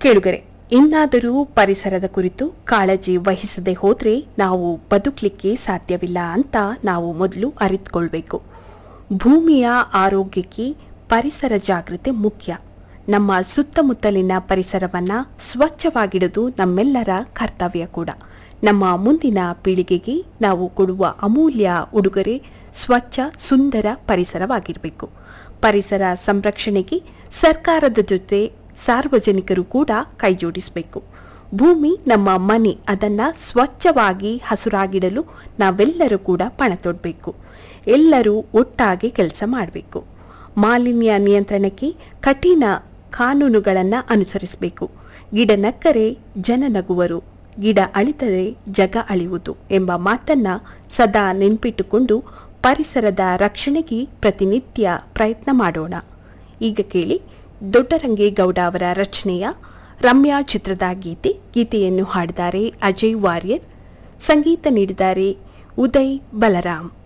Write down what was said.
ಕೇಳುಗರೆ ಇನ್ನಾದರೂ ಪರಿಸರದ ಕುರಿತು ಕಾಳಜಿ ವಹಿಸದೆ ಹೋದ್ರೆ ನಾವು ಬದುಕಲಿಕ್ಕೆ ಸಾಧ್ಯವಿಲ್ಲ ಅಂತ ನಾವು ಮೊದಲು ಅರಿತುಕೊಳ್ಬೇಕು ಭೂಮಿಯ ಆರೋಗ್ಯಕ್ಕೆ ಪರಿಸರ ಜಾಗೃತಿ ಮುಖ್ಯ ನಮ್ಮ ಸುತ್ತಮುತ್ತಲಿನ ಪರಿಸರವನ್ನ ಸ್ವಚ್ಛವಾಗಿಡುವುದು ನಮ್ಮೆಲ್ಲರ ಕರ್ತವ್ಯ ಕೂಡ ನಮ್ಮ ಮುಂದಿನ ಪೀಳಿಗೆಗೆ ನಾವು ಕೊಡುವ ಅಮೂಲ್ಯ ಉಡುಗೊರೆ ಸ್ವಚ್ಛ ಸುಂದರ ಪರಿಸರವಾಗಿರಬೇಕು ಪರಿಸರ ಸಂರಕ್ಷಣೆಗೆ ಸರ್ಕಾರದ ಜೊತೆ ಸಾರ್ವಜನಿಕರು ಕೂಡ ಕೈಜೋಡಿಸಬೇಕು ಭೂಮಿ ನಮ್ಮ ಮನೆ ಅದನ್ನ ಸ್ವಚ್ಛವಾಗಿ ಹಸುರಾಗಿಡಲು ನಾವೆಲ್ಲರೂ ಕೂಡ ಪಣ ತೊಡಬೇಕು ಎಲ್ಲರೂ ಒಟ್ಟಾಗಿ ಕೆಲಸ ಮಾಡಬೇಕು ಮಾಲಿನ್ಯ ನಿಯಂತ್ರಣಕ್ಕೆ ಕಠಿಣ ಕಾನೂನುಗಳನ್ನು ಅನುಸರಿಸಬೇಕು ಗಿಡ ನಕ್ಕರೆ ಜನ ನಗುವರು ಗಿಡ ಅಳಿತರೆ ಜಗ ಅಳಿಯುವುದು ಎಂಬ ಮಾತನ್ನ ಸದಾ ನೆನ್ಪಿಟ್ಟುಕೊಂಡು ಪರಿಸರದ ರಕ್ಷಣೆಗೆ ಪ್ರತಿನಿತ್ಯ ಪ್ರಯತ್ನ ಮಾಡೋಣ ಈಗ ಕೇಳಿ ದೊಡ್ಡರಂಗೇಗೌಡ ಅವರ ರಚನೆಯ ರಮ್ಯಾ ಚಿತ್ರದ ಗೀತೆ ಗೀತೆಯನ್ನು ಹಾಡಿದ್ದಾರೆ ಅಜಯ್ ವಾರಿಯರ್ ಸಂಗೀತ ನೀಡಿದ್ದಾರೆ ಉದಯ್ ಬಲರಾಮ್